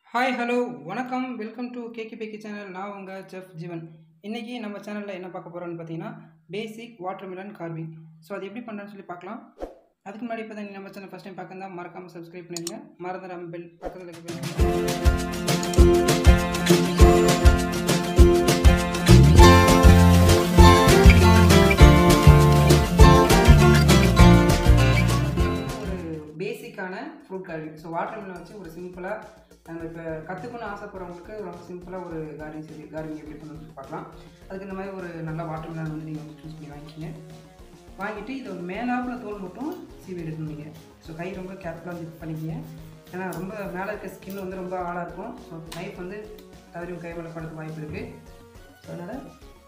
hi hello வணக்கம் welcome to KK Pakki channel நான் உங்கள் செஃப் ஜீவன் இன்றைக்கி நம்ம சேனலில் என்ன பார்க்க போகிறோம்னு பார்த்தீங்கன்னா பேசிக் வாட்டர்மெலன் கார்விங் ஸோ அது எப்படி பண்ணுறேன்னு சொல்லி பார்க்கலாம் அதுக்கு முன்னாடி இப்போ தான் நம்ம சேனல் ஃபஸ்ட் டைம் பார்க்கறதா மறக்காமல் சப்ஸ்கிரைப் பண்ணிடுங்க மறந்துடாம பெல் பக்கத்தில் இருக்க bell ஒரு பேசிக்கான ஃப்ரூட் கார்விங் ஸோ வாட்டர்மெலன் வச்சு ஒரு சிம்பிளாக நம்ம இப்போ கற்றுக்கணும்னு ஆசைப்படுறவங்களுக்கு ரொம்ப சிம்பிளாக ஒரு கார்விங் சொல்லி கார்விங் எப்படி பண்ணணும்னு சொல்லி பார்க்கலாம் அதுக்கு இந்த மாதிரி ஒரு நல்ல வாட்டர்மெலன் வந்து நீங்கள் வந்து சூஸ் பண்ணி வாங்கிக்கிங்க வாங்கிட்டு இதை ஒரு மேலாப்பில் தோல் மட்டும் சீவி எடுக்கணும் நீங்கள் ஸோ கை ரொம்ப கேர்ஃபுல்லாக வந்து பண்ணிக்கிங்க ஏன்னா ரொம்ப மேலே இருக்க ஸ்கின் வந்து ரொம்ப ஆளாக இருக்கும் ஸோ நைஃப் வந்து தவறி கை மேலே படுக்க வாய்ப்பு இருக்குது ஸோ அதனால்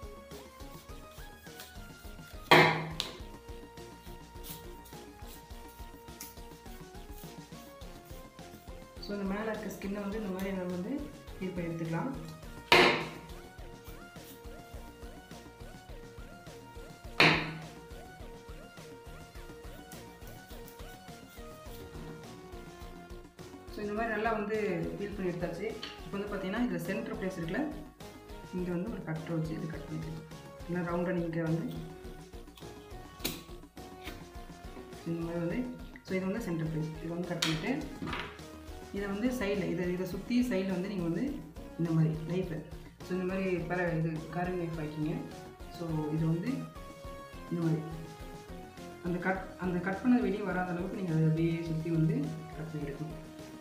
ஸோ இந்த மேலே இருக்க ஸ்கின்னை வந்து இந்த மாதிரி நம்ம வந்து இது பண்ணி எடுத்துக்கலாம் ஸோ இந்த மாதிரி நல்லா வந்து ஃபீல் பண்ணி எடுத்தாச்சு இப்போ வந்து பார்த்தீங்கன்னா இதில் சென்டர் பிளேஸ் இருக்குல்ல இங்கே வந்து ஒரு கட்டர் வச்சு இது கட் பண்ணிக்கலாம் இல்லை ரவுண்டாக நீங்கள் வந்து இந்த மாதிரி வந்து ஸோ இது வந்து சென்டர் பிளேஸ் இதை வந்து கட் பண்ணிவிட்டு இதை வந்து சைடில் இதை இதை சுற்றி சைடில் வந்து நீங்கள் வந்து இந்த மாதிரி நைஃபை ஸோ இந்த மாதிரி பர இது காரிங் நைஃப் ஆக்கிங்க ஸோ இது வந்து இந்த மாதிரி அந்த கட் அந்த கட் பண்ணது வெளியே வராத அளவுக்கு நீங்கள் அதை அப்படியே சுற்றி வந்து கட் பண்ணி எடுக்கணும்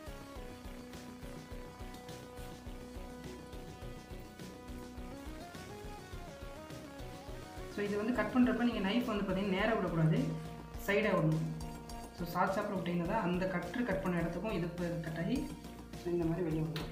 ஸோ இது வந்து கட் பண்ணுறப்ப நீங்கள் நைஃப் வந்து பார்த்தீங்கன்னா நேராக விடக்கூடாது சைடாக விடணும் ஸோ ஷார்ட் ஷாப்பில் விட்டிங்கன்னா தான் அந்த கட்ரு கட் பண்ண இடத்துக்கும் இது கட் ஆகி ஸோ இந்த மாதிரி வெளியே வந்துடும்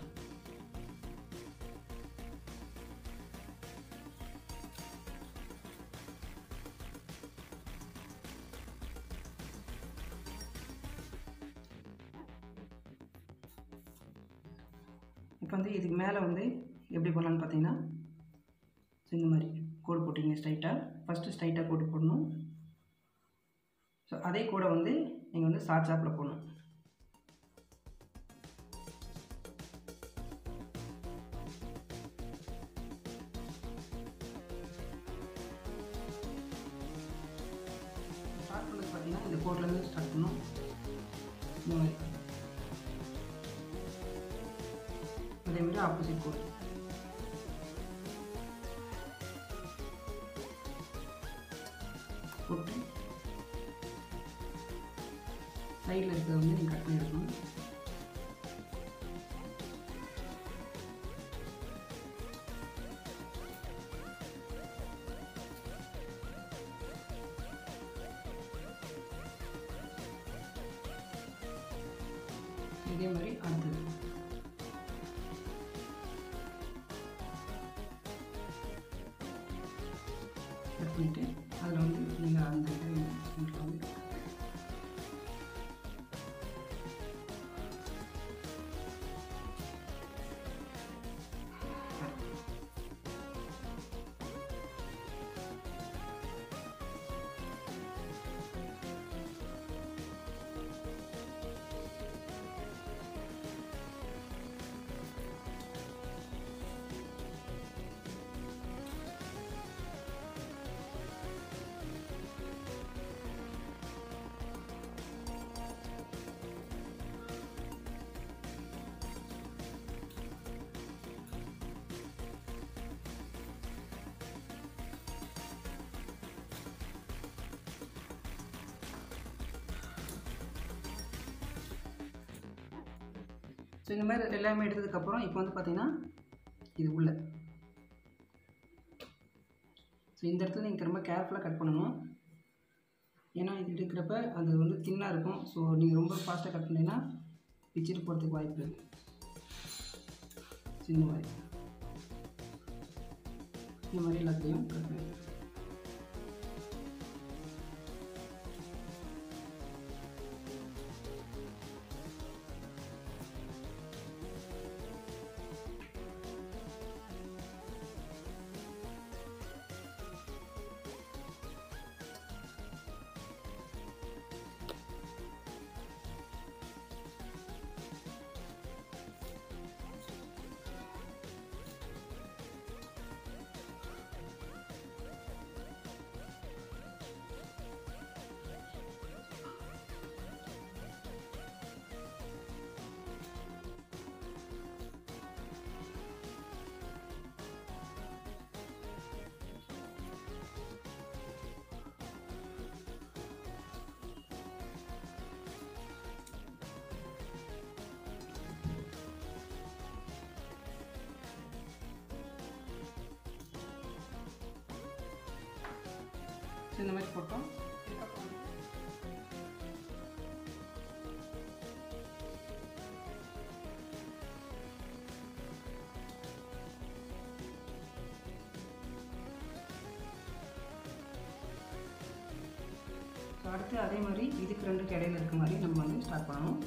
இப்போ வந்து இதுக்கு மேலே வந்து எப்படி பண்ணலான்னு பார்த்தீங்கன்னா ஸோ இந்த மாதிரி கோடு போட்டிங்க ஸ்ட்ரைட்டாக ஃபஸ்ட்டு ஸ்ட்ரைட்டாக கோடு போடணும் ஸோ அதே கூட வந்து நீங்கள் வந்து ஷார்ட் ஷாப்பில் போடணும் ஸ்டார்ட் பண்ணது பார்த்தீங்கன்னா இந்த கோட்லேருந்து ஸ்டார்ட் பண்ணணும் இந்த மாதிரி அதே மாதிரி ஆப்போசிட் கோட் போட்டு சைடில் இருக்கிறத வந்து நீங்கள் கட் பண்ணி எடுக்கணும் இதே மாதிரி அடுத்தது கட் பண்ணிவிட்டு அதில் வந்து நீங்கள் அந்த இதை வந்து ஸோ இந்த மாதிரி எல்லாமே எடுத்ததுக்கப்புறம் இப்போ வந்து பார்த்தீங்கன்னா இது உள்ள ஸோ இந்த இடத்துல நீங்கள் ரொம்ப கேர்ஃபுல்லாக கட் பண்ணணும் ஏன்னா இது எடுக்கிறப்ப அது வந்து தின்னாக இருக்கும் ஸோ நீங்கள் ரொம்ப ஃபாஸ்ட்டாக கட் பண்ணிங்கன்னா பிச்சுட்டு போகிறதுக்கு வாய்ப்பு இருக்குது ஸோ இந்த மாதிரி இந்த மாதிரி எல்லாத்தையும் கட் பண்ணி ஸோ இந்த மாதிரி போட்டோம் ஸோ அடுத்து அதே மாதிரி இதுக்கு ரெண்டுக்கு இடையில இருக்க மாதிரி நம்ம வந்து ஸ்டார்ட் பண்ணணும்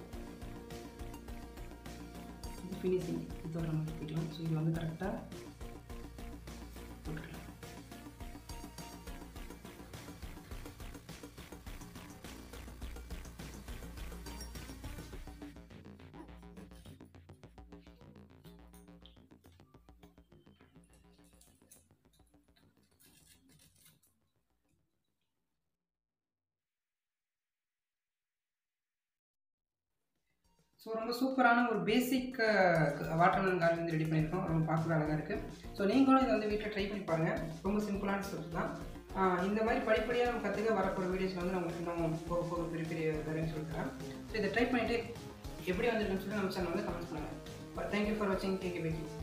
இது ஃபினிஷிங் இதோட நம்ம எடுத்துக்கலாம் ஸோ இது வந்து கரெக்டாக போட்டுக்கலாம் ஸோ ரொம்ப சூப்பரான ஒரு பேசிக் வாட்டர்மெலன் கார்டன் வந்து ரெடி பண்ணியிருக்கோம் ரொம்ப பார்க்கவே அழகாக இருக்குது ஸோ நீங்களும் இதை வந்து வீட்டில் ட்ரை பண்ணி பாருங்கள் ரொம்ப சிம்பிளான ஸ்டெப்ஸ் தான் ஆஹ் இந்த மாதிரி படிப்படியாக நம்ம கற்றுக்க வரப்போகிற வீடியோஸ் வந்து நமக்கு இன்னும் போக போக பெரிய பெரிய வேலைன்னு சொல்லித்தரேன் ஸோ இதை ட்ரை பண்ணிவிட்டு எப்படி வந்திருக்குன்னு சொல்லி நம்ம சேனல் வந்து கமெண்ட்ஸ் பண்ணுங்கள் தேங்க்யூ ஃபார் வாட்சிங் தேங்க்யூ பேக்கி